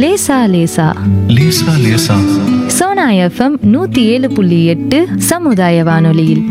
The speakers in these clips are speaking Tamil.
லேசா லேசா லேசா லேசா சோனா எஃப்எம் நூத்தி ஏழு புள்ளி எட்டு சமுதாய வானொலியில்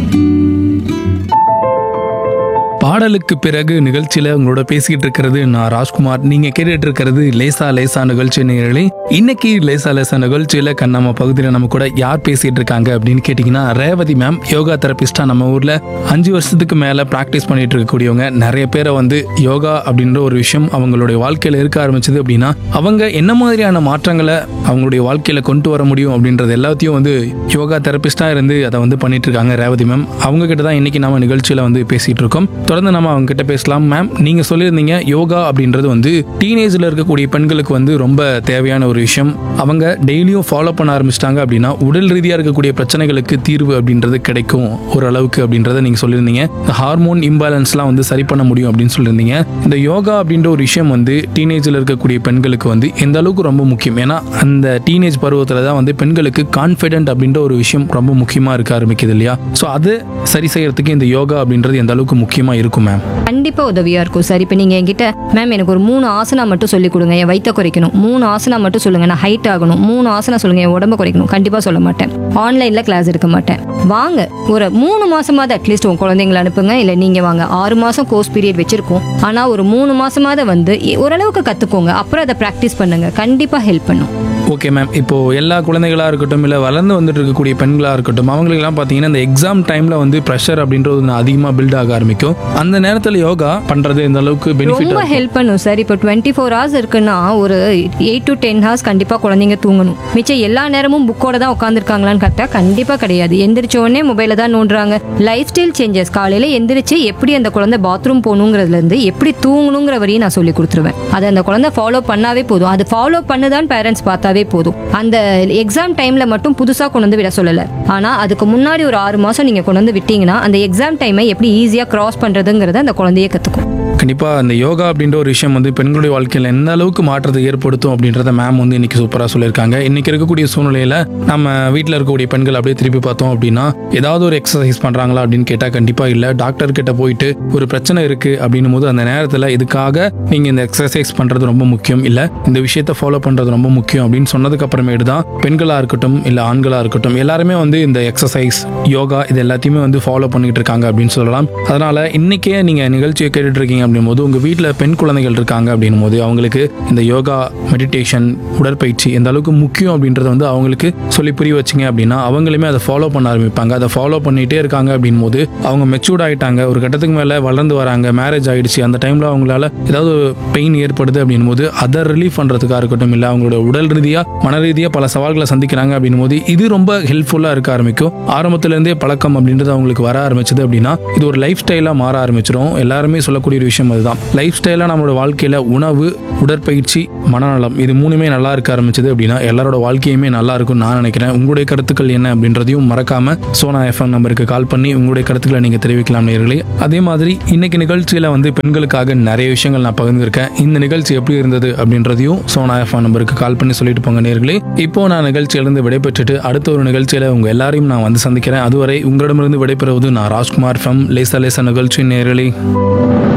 பாடலுக்கு பிறகு நிகழ்ச்சியில உங்களோட பேசிக்கிட்டு இருக்கிறது நான் ராஜ்குமார் நீங்க கேட்டுட்டு இருக்கிறது லேசா லேசா நிகழ்ச்சி நேரலே இன்னைக்கு லேசா லேசா நிகழ்ச்சியில கண்ணாம பகுதியில் நம்ம கூட யார் பேசிட்டு இருக்காங்க அப்படின்னு கேட்டீங்கன்னா ரேவதி மேம் யோகா தெரபிஸ்டா நம்ம ஊர்ல அஞ்சு வருஷத்துக்கு மேல பிராக்டிஸ் பண்ணிட்டு இருக்கக்கூடியவங்க நிறைய பேரை வந்து யோகா அப்படின்ற ஒரு விஷயம் அவங்களுடைய வாழ்க்கையில இருக்க ஆரம்பிச்சது அப்படின்னா அவங்க என்ன மாதிரியான மாற்றங்களை அவங்களுடைய வாழ்க்கையில கொண்டு வர முடியும் அப்படின்றது எல்லாத்தையும் வந்து யோகா தெரபிஸ்டா இருந்து அதை வந்து பண்ணிட்டு இருக்காங்க ரேவதி மேம் அவங்க கிட்ட தான் இன்னைக்கு நாம நிகழ்ச்சியில வந்து பேசிட்டு இருக்கோம் தொடர்ந்து நம்ம அவங்க கிட்ட பேசலாம் மேம் நீங்க சொல்லியிருந்தீங்க யோகா அப்படின்றது வந்து டீனேஜ்ல இருக்கக்கூடிய பெண்களுக்கு வந்து ரொம்ப தேவையான ஒரு விஷயம் அவங்க டெய்லியும் ஃபாலோ பண்ண ஆரம்பிச்சிட்டாங்க அப்படின்னா உடல் ரீதியா இருக்கக்கூடிய பிரச்சனைகளுக்கு தீர்வு அப்படின்றது கிடைக்கும் ஓரளவுக்கு அப்படின்றத நீங்க சொல்லியிருந்தீங்க இந்த ஹார்மோன் இம்பேலன்ஸ்லாம் வந்து சரி பண்ண முடியும் அப்படின்னு சொல்லியிருந்தீங்க இந்த யோகா அப்படின்ற ஒரு விஷயம் வந்து டீனேஜ்ல இருக்கக்கூடிய பெண்களுக்கு வந்து எந்த அளவுக்கு ரொம்ப முக்கியம் ஏன்னா அந்த டீனேஜ் பருவத்தில் தான் வந்து பெண்களுக்கு கான்ஃபிடென்ட் அப்படின்ற ஒரு விஷயம் ரொம்ப முக்கியமாக இருக்க ஆரம்பிக்குது இல்லையா ஸோ அது சரி செய்யறதுக்கு இந்த யோகா அப்படின்றது எந்த அளவுக்கு முக்கியமாக இருக்கும் மேம் கண்டிப்பா உதவியா இருக்கும் சார் இப்போ நீங்க என்கிட்ட மேம் எனக்கு ஒரு மூணு ஆசனா மட்டும் சொல்லி கொடுங்க என் வயித்தை குறைக்கணும் மூணு ஆசனா மட்டும் சொல்லுங்க நான் ஹைட் ஆகணும் மூணு ஆசனா சொல்லுங்க என் உடம்ப குறைக்கணும் கண்டிப்பா சொல்ல மாட்டேன் ஆன்லைன்ல கிளாஸ் எடுக்க மாட்டேன் வாங்க ஒரு மூணு மாசமாவது அட்லீஸ்ட் உங்க குழந்தைங்களை அனுப்புங்க இல்ல நீங்க வாங்க ஆறு மாசம் கோர்ஸ் பீரியட் வச்சிருக்கோம் ஆனா ஒரு மூணு மாசமாவது வந்து ஓரளவுக்கு கத்துக்கோங்க அப்புறம் அதை ப்ராக்டிஸ் பண்ணுங்க கண்டிப்பா ஹெல்ப் பண்ணும் ஓகே மேம் இப்போ எல்லா குழந்தைகளா இருக்கட்டும் இல்லை வளர்ந்து வந்துட்டு இருக்கக்கூடிய பெண்களா இருக்கட்டும் அவங்களுக்குலாம் பார்த்தீங்கன்னா இந்த எக்ஸாம் டைம்ல வந்து ப்ரெஷர் அப்படின்றது ஒன்று அதிகமாக பில்ட் ஆக ஆரம்பிக்கும் அந்த நேரத்தில் யோகா பண்றது இந்த அளவுக்கு பெனிஃபிட் ரொம்ப ஹெல்ப் பண்ணும் சார் இப்போ டுவெண்ட்டி ஃபோர் ஹவர்ஸ் இருக்குன்னா ஒரு எயிட் டு டென் ஹவர்ஸ் கண்டிப்பாக குழந்தைங்க தூங்கணும் மிச்சம் எல்லா நேரமும் புக்கோட தான் உட்காந்துருக்காங்களான்னு கரெக்டாக கண்டிப்பாக கிடையாது எந்திரிச்ச உடனே மொபைலில் தான் நோண்டுறாங்க லைஃப் ஸ்டைல் சேஞ்சஸ் காலையில் எந்திரிச்சு எப்படி அந்த குழந்தை பாத்ரூம் போகணுங்கிறதுலேருந்து எப்படி தூங்கணுங்கிற வரையும் நான் சொல்லி கொடுத்துருவேன் அதை அந்த குழந்தை ஃபாலோ பண்ணாவே போதும் அது ஃபாலோ பண்ணுதான் பேரண்ட்ஸ் பார்த்தாவே போதும் அந்த எக்ஸாம் டைமில் மட்டும் புதுசாக கொண்டு வந்து விட சொல்லலை ஆனால் அதுக்கு முன்னாடி ஒரு ஆறு மாதம் நீங்கள் கொண்டு வந்து விட்டீங்கன்னா அந்த எக்ஸாம் டைமை எப்படி ஈஸியாக கிராஸ் பண்ணுறதுங்கிறத அந்த குழந்தையே கற்றுக்கும் கண்டிப்பாக அந்த யோகா அப்படின்ற ஒரு விஷயம் வந்து பெண்களுடைய வாழ்க்கையில் எந்த அளவுக்கு மாற்றத்தை ஏற்படுத்தும் அப்படின்றத மேம் வந்து இன்னைக்கு சூப்பராக சொல்லியிருக்காங்க இன்னைக்கு இருக்கக்கூடிய சூழ்நிலையில் நம்ம வீட்டில் இருக்கக்கூடிய பெண்கள் அப்படியே திருப்பி பார்த்தோம் அப்படின்னா ஏதாவது ஒரு எக்ஸசைஸ் பண்ணுறாங்களா அப்படின்னு கேட்டால் கண்டிப்பாக இல்லை டாக்டர் கிட்ட போயிட்டு ஒரு பிரச்சனை இருக்குது அப்படின்னும் போது அந்த நேரத்தில் இதுக்காக நீங்கள் இந்த எக்ஸசைஸ் பண்ணுறது ரொம்ப முக்கியம் இல்லை இந்த விஷயத்தை ஃபாலோ பண்ணுறது ரொம்ப முக்கியம் அப்படின்னு சொன்னதுக்கு அப்புறமேட்டு தான் பெண்களாக இருக்கட்டும் இல்லை ஆண்களாக இருக்கட்டும் எல்லாருமே வந்து இந்த எக்ஸசைஸ் யோகா இது எல்லாத்தையுமே வந்து ஃபாலோ பண்ணிட்டு இருக்காங்க அப்படின்னு சொல்லலாம் அதனால இன்னைக்கே நீங்கள் நிகழ்ச்சியை கேட்டுட்டு இருக்கீங்க அப்படின்னும் போது உங்கள் வீட்டில் பெண் குழந்தைகள் இருக்காங்க அப்படின்னும் போது அவங்களுக்கு இந்த யோகா மெடிடேஷன் உடற்பயிற்சி எந்த அளவுக்கு முக்கியம் அப்படின்றத வந்து அவங்களுக்கு சொல்லி புரிய வச்சிங்க அப்படின்னா அவங்களுமே அதை ஃபாலோ பண்ண ஆரம்பிப்பாங்க அதை ஃபாலோ பண்ணிட்டே இருக்காங்க அப்படின்னும் போது அவங்க மெச்சூர்ட் ஆயிட்டாங்க ஒரு கட்டத்துக்கு மேலே வளர்ந்து வராங்க மேரேஜ் ஆயிடுச்சு அந்த டைமில் அவங்களால ஏதாவது பெயின் ஏற்படுது அப்படின்னும் போது அதை ரிலீஃப் பண்ணுறதுக்காக இருக்கட்டும் இல்லை அவங்களோட உடல் ரீதியாக மன ரீதியாக பல சவால்களை சந்திக்கிறாங்க அப்படின்னும் போது இது ரொம்ப ஹெல்ப்ஃபுல்லாக இருக்க ஆரம்பிக்கும் ஆரம்பத்துலேருந்தே பழக்கம் அப்படின்றது அவங்களுக்கு வர ஆரம்பிச்சது அப்படின்னா இது ஒரு லைஃப் ஸ்டைலாக மாற ஆரம்பிச்சிடும் எல்லாருமே சொல்லக்கூடிய ஒரு விஷயம் அதுதான் லைஃப் ஸ்டைலாக நம்மளோட வாழ்க்கையில் உணவு உடற்பயிற்சி மனநலம் இது மூணுமே நல்லா இருக்க ஆரம்பிச்சது அப்படின்னா எல்லாரோட வாழ்க்கையுமே நல்லா இருக்கும் நான் நினைக்கிறேன் உங்களுடைய கருத்துக்கள் என்ன அப்படின்றதையும் மறக்காம சோனா எஃப்எம் நம்பருக்கு கால் பண்ணி உங்களுடைய கருத்துக்களை நீங்க தெரிவிக்கலாம் நேர்களே அதே மாதிரி இன்னைக்கு நிகழ்ச்சியில வந்து பெண்களுக்காக நிறைய விஷயங்கள் நான் பகிர்ந்திருக்கேன் இந்த நிகழ்ச்சி எப்படி இருந்தது அப்படின்றதையும் சோனா எஃப்எம் நம்பருக்கு கால் பண்ணி சொல்லிட்டு போங்க நேர்களே இப்போ நான் நிகழ்ச்சியிலிருந்து விடைபெற்றுட்டு அடுத்த ஒரு நிகழ்ச்சியில உங்க எல்லாரையும் நான் வந்து சந்திக்கிறேன் அதுவரை உங்களிடமிருந்து விடைபெறுவது நான் ராஜ்குமார் ஃப்ரம் லேசா லேசா நிகழ்ச்சி நேர்களே